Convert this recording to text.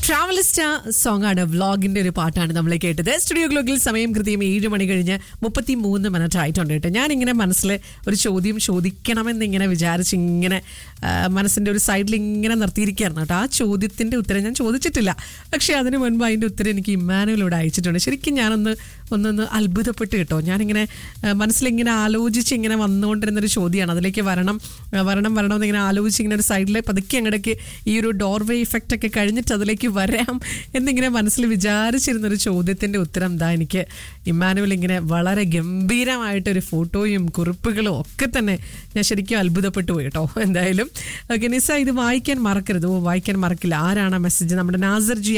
ട്രാവലിസ്റ്റ song ആണ് വ്ളോഗിന്റെ ഒരു പാട്ടാണ് നമ്മൾ കേട്ടത് സ്റ്റുഡിയോ ഗ്ലോഗിൽ സമയം കൃത്യം ഏഴ് മണി കഴിഞ്ഞ് മുപ്പത്തി മൂന്ന് മിനിറ്റ് ആയിട്ടുണ്ട് കേട്ടോ ഞാനിങ്ങനെ മനസ്സിൽ ഒരു ചോദ്യം ചോദിക്കണമെന്ന് ഇങ്ങനെ വിചാരിച്ച് ഇങ്ങനെ ആ, മനസ്സിന്റെ ഒരു സൈഡിൽ ഇങ്ങനെ നിർത്തിയിരിക്കുകയായിരുന്നു കേട്ടോ ആ ചോദ്യത്തിന്റെ ഉത്തരം ഞാൻ ചോദിച്ചിട്ടില്ല പക്ഷേ അതിന് മുൻപ് അതിന്റെ ഉത്തരം എനിക്ക് ഇമ്മാനുവലോട് അയച്ചിട്ടുണ്ട് ശരിക്കും ഞാനൊന്ന് ഒന്നൊന്ന് അത്ഭുതപ്പെട്ട് കേട്ടോ ഞാനിങ്ങനെ ആ, മനസ്സിലിങ്ങനെ ആലോചിച്ച് ഇങ്ങനെ വന്നുകൊണ്ടിരുന്നൊരു ചോദ്യമാണ് അതിലേക്ക് വരണം ആ, വരണം വരണം എന്നിങ്ങനെ ആലോചിച്ച് ഇങ്ങനെ ഒരു സൈഡിൽ പതുക്കെ അങ്ങടേക്ക് ഈ ഒരു ഡോർവേ ഇഫക്റ്റ് ഒക്കെ കഴിഞ്ഞിട്ട് അതിലേക്ക് വരാം എന്നിങ്ങനെ മനസ്സിൽ വിചാരിച്ചിരുന്ന ഒരു ചോദ്യത്തിന്റെ ഉത്തരം എന്താ എനിക്ക് ഇമ്മാനുവൽ ഇങ്ങനെ വളരെ ഗംഭീരമായിട്ടൊരു ഫോട്ടോയും കുറിപ്പുകളും ഒക്കെ തന്നെ ഞാൻ ശരിക്കും അത്ഭുതപ്പെട്ടു പോയി കേട്ടോ എന്തായാലും ഓക്കെ നിസ ഇത് വായിക്കാൻ മറക്കരുത് ഓ വായിക്കാൻ മറക്കില്ല ആരാണ് മെസ്സേജ് നമ്മുടെ നാസർ ജി